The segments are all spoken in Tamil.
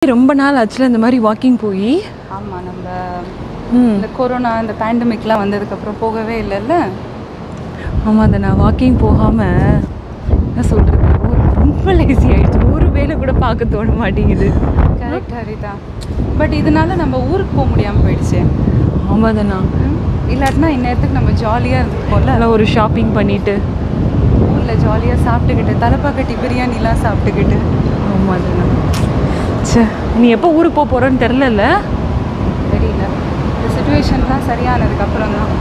ரொம்ப நாள் ஆச்சுல இந்த மாதிரி வாக்கிங் போய் ஆமாம் நம்ம ம் இந்த கொரோனா இந்த பேண்டமிக்லாம் வந்ததுக்கப்புறம் போகவே இல்லைல்ல ஆமாம் அந்த நான் வாக்கிங் போகாமல் என்ன சொல்கிறது ரொம்ப லேசி ஆயிடுச்சு ஒரு வேலை கூட பார்க்க தோண மாட்டேங்குது கரெக்ட் ஹரிதா பட் இதனால நம்ம ஊருக்கு போக முடியாமல் போயிடுச்சு ஆமாம் தானா ம். இல்லாட்டினா இந்நேரத்துக்கு நம்ம ஜாலியாக இருந்திருப்போம்ல நல்லா ஒரு ஷாப்பிங் பண்ணிட்டு ஊரில் ஜாலியாக சாப்பிட்டுக்கிட்டு தலைப்பாக்கட்டி பிரியாணிலாம் சாப்பிட்டுக்கிட்டு ஆமாம் தானா சே நீ எப்போ ஊருக்கு போக போகிறோன்னு தெரிலல்ல தெரியல இந்த சுச்சுவேஷன்லாம் சரியானதுக்கப்புறம் தான்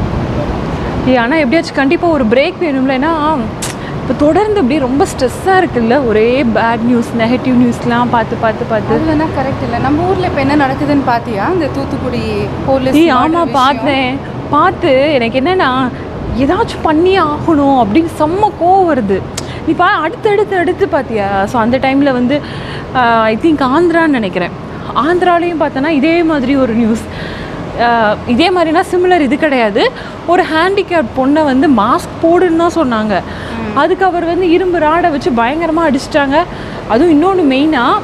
ஏ ஆனால் எப்படியாச்சும் கண்டிப்பாக ஒரு பிரேக் வேணும்ல ஏன்னா இப்போ தொடர்ந்து இப்படி ரொம்ப ஸ்ட்ரெஸ்ஸாக இருக்குல்ல ஒரே பேட் நியூஸ் நெகட்டிவ் நியூஸ்லாம் பார்த்து பார்த்து பார்த்து அது வேணா கரெக்ட் இல்லை நம்ம ஊரில் இப்போ என்ன நடக்குதுன்னு பார்த்தியா இந்த தூத்துக்குடி போலீஸ் ஏய் ஆமாம் பார்த்தேன் பார்த்து எனக்கு என்னன்னா ஏதாச்சும் பண்ணி ஆகணும் அப்படின்னு செம்ம கோவம் வருது நீ பா அடுத்து அடுத்து அடுத்து பார்த்தியா ஸோ அந்த டைமில் வந்து ஐ திங்க் ஆந்திரான்னு நினைக்கிறேன் ஆந்திராலையும் பார்த்தோன்னா இதே மாதிரி ஒரு நியூஸ் இதே மாதிரினா சிமிலர் இது கிடையாது ஒரு ஹேண்டிகேப் பொண்ணை வந்து மாஸ்க் போடுன்னு தான் சொன்னாங்க அதுக்கு அவர் வந்து இரும்பு ராடை வச்சு பயங்கரமாக அடிச்சிட்டாங்க அதுவும் இன்னொன்று மெயினாக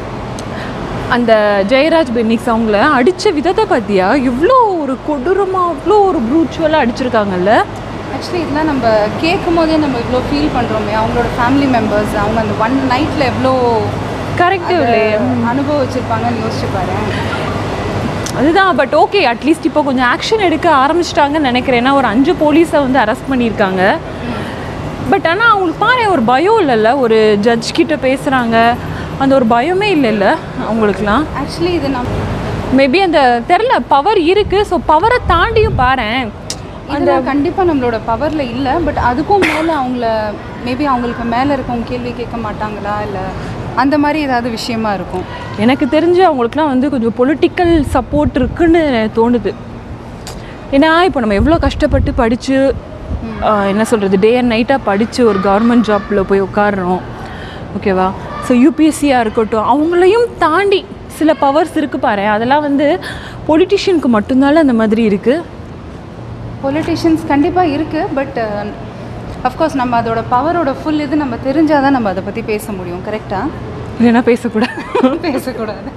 அந்த ஜெயராஜ் பென்னிக்ஸ் அவங்கள அடித்த விதத்தை பார்த்தியா இவ்வளோ ஒரு கொடூரமாக அவ்வளோ ஒரு ப்ரூச்சுவலாக அடிச்சிருக்காங்கல்ல ஆக்சுவலி இதெல்லாம் நம்ம கேட்கும் போதே நம்ம இவ்வளோ ஃபீல் பண்ணுறோமே அவங்களோட ஃபேமிலி மெம்பர்ஸ் அவங்க அந்த ஒன் நைட்டில் எவ்வளோ கரெக்டு அதை இல்லையே அனுபவிச்சிருப்பாங்கன்னு யோசிச்சு பாரு அதுதான் பட் ஓகே அட்லீஸ்ட் இப்போ கொஞ்சம் ஆக்ஷன் எடுக்க ஆரம்பிச்சிட்டாங்கன்னு நினைக்கிறேன் ஏன்னா ஒரு அஞ்சு போலீஸை வந்து அரெஸ்ட் பண்ணியிருக்காங்க பட் ஆனால் அவங்களுக்கு பாரு ஒரு பயம் இல்லைல்ல ஒரு ஜட்ஜ் கிட்ட பேசுகிறாங்க அந்த ஒரு பயமே இல்லைல்ல அவங்களுக்குலாம் ஆக்சுவலி இது நம்ம மேபி அந்த தெரில பவர் இருக்குது ஸோ பவரை தாண்டியும் பாரேன் இதெல்லாம் கண்டிப்பாக நம்மளோட பவரில் இல்லை பட் அதுக்கும் மேலே அவங்கள மேபி அவங்களுக்கு மேலே இருக்கவங்க கேள்வி கேட்க மாட்டாங்களா இல்லை அந்த மாதிரி ஏதாவது விஷயமா இருக்கும் எனக்கு தெரிஞ்சு அவங்களுக்குலாம் வந்து கொஞ்சம் பொலிட்டிக்கல் சப்போர்ட் இருக்குன்னு தோணுது ஏன்னா இப்போ நம்ம எவ்வளோ கஷ்டப்பட்டு படித்து என்ன சொல்கிறது டே அண்ட் நைட்டாக படித்து ஒரு கவர்மெண்ட் ஜாப்பில் போய் உட்காடுறோம் ஓகேவா ஸோ யூபிஎஸ்சியாக இருக்கட்டும் அவங்களையும் தாண்டி சில பவர்ஸ் இருக்குது பாரு அதெல்லாம் வந்து பொலிட்டிஷியனுக்கு மட்டும்தானே அந்த மாதிரி இருக்குது பொலிட்டிஷியன்ஸ் கண்டிப்பாக இருக்குது பட் அஃப்கோர்ஸ் நம்ம அதோட பவரோட ஃபுல் இது நம்ம தெரிஞ்சால் தான் நம்ம அதை பற்றி பேச முடியும் கரெக்டாக இல்லைன்னா பேசக்கூடாது பேசக்கூடாது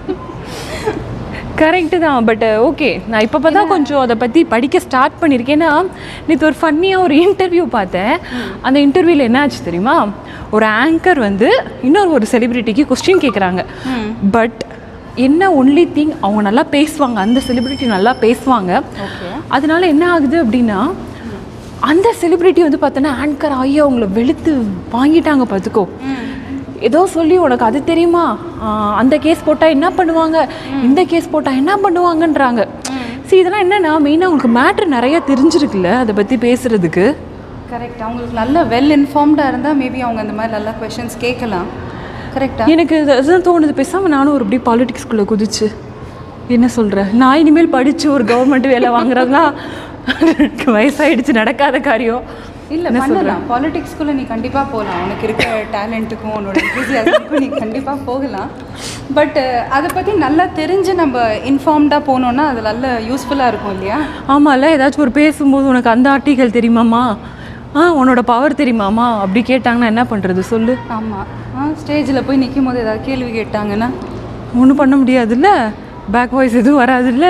கரெக்டு தான் பட் ஓகே நான் இப்போ தான் கொஞ்சம் அதை பற்றி படிக்க ஸ்டார்ட் பண்ணியிருக்கேன் ஏன்னா நேற்று ஒரு ஃபன்னியாக ஒரு இன்டர்வியூ பார்த்தேன் அந்த இன்டர்வியூவில் என்ன ஆச்சு தெரியுமா ஒரு ஆங்கர் வந்து இன்னொரு ஒரு செலிபிரிட்டிக்கு கொஸ்டின் கேட்குறாங்க பட் என்ன ஒன்லி திங் அவங்க நல்லா பேசுவாங்க அந்த செலிபிரிட்டி நல்லா பேசுவாங்க ஓகே அதனால என்ன ஆகுது அப்படின்னா அந்த செலிபிரிட்டி வந்து பார்த்தோன்னா ஆங்கர் ஆகி அவங்கள வெளுத்து வாங்கிட்டாங்க பார்த்துக்கோ ஏதோ சொல்லி உனக்கு அது தெரியுமா ஆஹ் அந்த கேஸ் போட்டால் என்ன பண்ணுவாங்க இந்த கேஸ் போட்டால் என்ன பண்ணுவாங்கன்றாங்க சரி இதெல்லாம் என்னன்னா மெயினாக உங்களுக்கு மேட்ரு நிறைய தெரிஞ்சிருக்குல்ல அதை பற்றி பேசுறதுக்கு கரெக்ட் அவங்களுக்கு நல்ல வெல் இன்ஃபார்ம்டாக இருந்தால் மேபி அவங்க அந்த மாதிரி நல்லா கொஷின்ஸ் கேட்கலாம் கரெக்டாக எனக்கு இது- அதுதான் தோணுது பேசாமல் நானும் ஒரு அப்படி பாலிடிக்ஸ்குள்ளே குதிச்சு என்ன சொல்கிற நான் இனிமேல் படித்து ஒரு கவர்மெண்ட் வேலை வாங்குறதுலாம் எனக்கு வயசாயிடுச்சு நடக்காத காரியம் இல்லை பண்ணலாம் பாலிடிக்ஸ்குள்ளே நீ கண்டிப்பாக போகலாம் உனக்கு இருக்க டேலண்ட்டுக்கும் உன்னோட enthusiasm-க்கும் நீ கண்டிப்பாக போகலாம் பட் அதை பற்றி நல்லா தெரிஞ்சு நம்ம இன்ஃபார்ம்டாக போனோன்னா அது நல்ல யூஸ்ஃபுல்லாக இருக்கும் இல்லையா ஆமாம்ல ஏதாச்சும் ஒரு பேசும்போது உனக்கு அந்த ஆர்டிகல் தெரியுமாம்மா ஆ உன்னோட பவர் தெரியுமாம்மா அப்படி கேட்டாங்கன்னா என்ன பண்ணுறது சொல்லு ஆமாம் ஆ ஸ்டேஜில் போய் நிற்கும் போது ஏதாவது கேள்வி கேட்டாங்கன்னா ஒன்றும் பண்ண முடியாதுல்ல பேக் வாய்ஸ் எதுவும் வராதுல்ல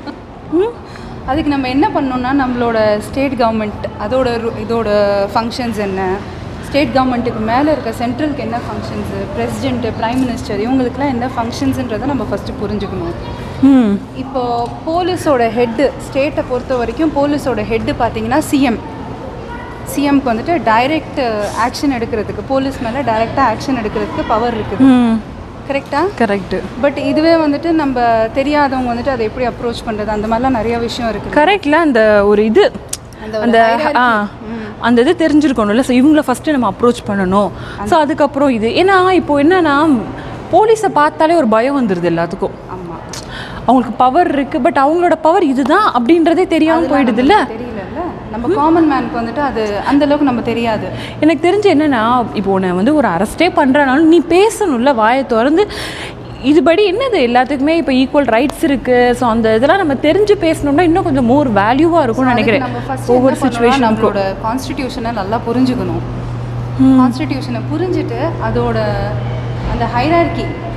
ம் அதுக்கு நம்ம என்ன பண்ணோம்னா நம்மளோட ஸ்டேட் கவர்மெண்ட் அதோட ரு- இதோட ஃபங்க்ஷன்ஸ் என்ன ஸ்டேட் கவர்மெண்ட்டுக்கு மேலே இருக்க சென்ட்ரலுக்கு என்ன ஃபங்க்ஷன்ஸு பிரசிடென்ட்டு ப்ரைம் மினிஸ்டர் இவங்களுக்குலாம் என்ன ஃபங்க்ஷன்ஸுன்றதை நம்ம ஃபஸ்ட்டு புரிஞ்சுக்கணும் ம் இப்போ போலீஸோட ஹெட்டு ஸ்டேட்டை பொறுத்த வரைக்கும் போலீஸோட ஹெட்டு பார்த்தீங்கன்னா சிஎம் சிஎம்க்கு வந்துட்டு டைரக்ட் ஆக்ஷன் எடுக்கிறதுக்கு போலீஸ் மேலே டைரெக்டாக ஆக்ஷன் எடுக்கிறதுக்கு பவர் இருக்குது ம் கரெக்டாக கரெக்டு பட் இதுவே வந்துட்டு நம்ம தெரியாதவங்க வந்துட்டு அதை எப்படி அப்ரோச் பண்ணுறது அந்த மாதிரிலாம் நிறைய விஷயம் இருக்குது கரெக்டில் அந்த ஒரு இது அந்த ஒரு அந்த ஆ அந்த இது தெரிஞ்சிருக்கணும்ல ஸோ இவங்கள ஃபஸ்ட்டு நம்ம அப்ரோச் பண்ணணும் ஸோ அதுக்கப்புறம் இது ஏன்னா இப்போ என்னன்னா போலீஸை பார்த்தாலே ஒரு பயம் வந்துடுது எல்லாத்துக்கும் ஆமாம் அவங்களுக்கு பவர் இருக்குது பட் அவங்களோட பவர் இதுதான் அப்படின்றதே தெரியாமல் போயிடுதுல்ல தெரியலல்ல நம்ம காமன் மேனுக்கு வந்துட்டு அது அந்த அளவுக்கு நம்ம தெரியாது எனக்கு தெரிஞ்சு என்னன்னா இப்போ உன்னை வந்து ஒரு அரெஸ்டே பண்ணுறனாலும் நீ பேசணும்ல வாயை திறந்து இதுபடி என்னது எல்லாத்துக்குமே இப்போ ஈக்குவல் ரைட்ஸ் இருக்குது ஸோ அந்த இதெல்லாம் நம்ம தெரிஞ்சு பேசணும்னா இன்னும் கொஞ்சம் மோர் வேல்யூவாக இருக்கும்னு நினைக்கிறேன் நம்ம ஃபர்ஸ்ட் ஒவ்வொரு ஒவ்வொரு சுச்சுவேஷன் சுச்சுவேஷன் நம்மளோட கான்ஸ்டிடியூஷனை நல்லா புரிஞ்சுக்கணும் கான்ஸ்டிடியூஷனை புரிஞ்சுட்டு அதோட அந்த ஹைரார்கி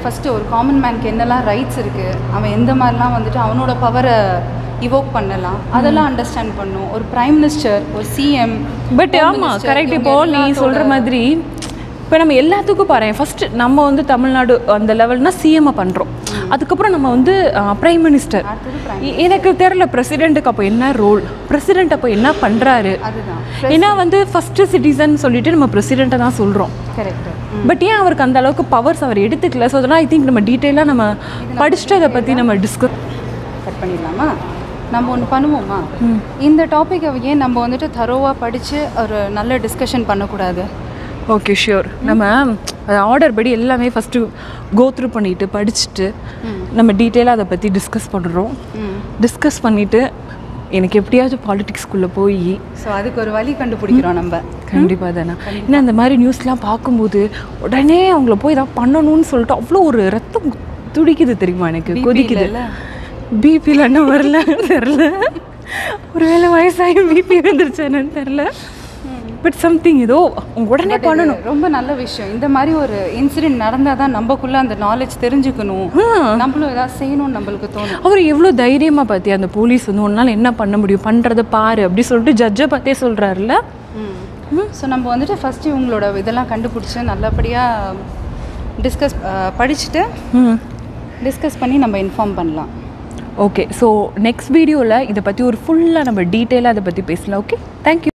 ஃபஸ்ட்டு ஒரு காமன் மேனுக்கு என்னெல்லாம் ரைட்ஸ் இருக்குது அவன் எந்த மாதிரிலாம் வந்துட்டு அவனோட பவரை இவோக் பண்ணலாம் அதெல்லாம் அண்டர்ஸ்டாண்ட் பண்ணும் ஒரு பிரைம் மினிஸ்டர் ஒரு சிஎம் பட் ஆமாம் கரெக்ட் இப்போ நீ சொல்கிற மாதிரி இப்போ நம்ம எல்லாத்துக்கும் பாரு ஃபர்ஸ்ட் நம்ம வந்து தமிழ்நாடு அந்த லெவல்னா சிஎம்ஐ பண்ணுறோம் அதுக்கப்புறம் நம்ம வந்து பிரைம் மினிஸ்டர் அடுத்தது prime எனக்கு தெரில பிரசிடெண்ட்டுக்கு அப்போ என்ன ரோல் பிரசிடெண்ட் அப்போ என்ன பண்ணுறாரு அதுதான் ஏன்னா வந்து ஃபஸ்ட்டு சிட்டிசன் சொல்லிட்டு நம்ம பிரசிடெண்ட்டை தான் சொல்கிறோம் கரெக்ட் பட் ஏன் அவருக்கு அந்த அளவுக்கு பவர்ஸ் அவர் எடுத்துக்கல ஸோ அதெல்லாம் ஐ திங்க் நம்ம டீட்டெயிலாக நம்ம படிச்சுட்டு அதை பற்றி நம்ம டிஸ்கஸ் கட் பண்ணிடலாமா நம்ம ஒன்று பண்ணுவோமா இந்த டாப்பிக்கை ஏன் நம்ம வந்துட்டு தரோவாக படித்து ஒரு நல்ல டிஸ்கஷன் பண்ணக்கூடாது ஓகே ஷியோர் நம்ம ஆர்டர் படி எல்லாமே ஃபஸ்ட்டு கோ த்ரூ பண்ணிட்டு படிச்சுட்டு நம்ம டீட்டெயிலாக அதை பற்றி டிஸ்கஸ் பண்ணுறோம் ம் டிஸ்கஸ் பண்ணிவிட்டு எனக்கு எப்படியாச்சும் பாலிடிக்ஸ்குள்ளே போய் ஸோ அதுக்கு ஒரு வழி கண்டுபிடிக்கிறோம் நம்ம கண்டிப்பாக தானே ஏன்னா அந்த மாதிரி நியூஸ்லாம் பார்க்கும்போது உடனே அவங்கள போய் ஏதாவது பண்ணணும்னு சொல்லிட்டு அவ்வளோ ஒரு ரத்தம் துடிக்குது தெரியுமா எனக்கு BP கொதிக்குது இல்லைல்ல? பிபியில் என்ன வரல தெரில ஒருவேளை வயசாகி பிபி வந்துருச்சு என்னன்னு தெரில பட் சம்திங் ஏதோ அவங்க உடனே But இது பண்ணணும் ரொம்ப நல்ல விஷயம் இந்த மாதிரி ஒரு இன்சிடென்ட் நடந்தால் தான் நம்மக்குள்ள அந்த நாலேஜ் தெரிஞ்சுக்கணும் நம்மளும் ஏதாவது செய்யணும்னு நம்மளுக்கு தோணும் அவர் எவ்வளோ தைரியமாக பார்த்தியா அந்த போலீஸ் வந்து உன்னால் என்ன பண்ண முடியும் பண்ணுறதை பாரு அப்படி சொல்லிட்டு ஜட்ஜை பார்த்தே சொல்கிறாருல்ல ஸோ நம்ம வந்துட்டு ஃபஸ்ட்டு இவங்களோட இதெல்லாம் கண்டுபிடிச்சி நல்லபடியாக டிஸ்கஸ் படிச்சுட்டு ம் டிஸ்கஸ் பண்ணி நம்ம இன்ஃபார்ம் பண்ணலாம் ஓகே ஸோ நெக்ஸ்ட் வீடியோவில் இதை பற்றி ஒரு ஃபுல்லாக நம்ம டீட்டெயிலாக அதை பற்றி பேசலாம் ஓகே தேங்க்யூ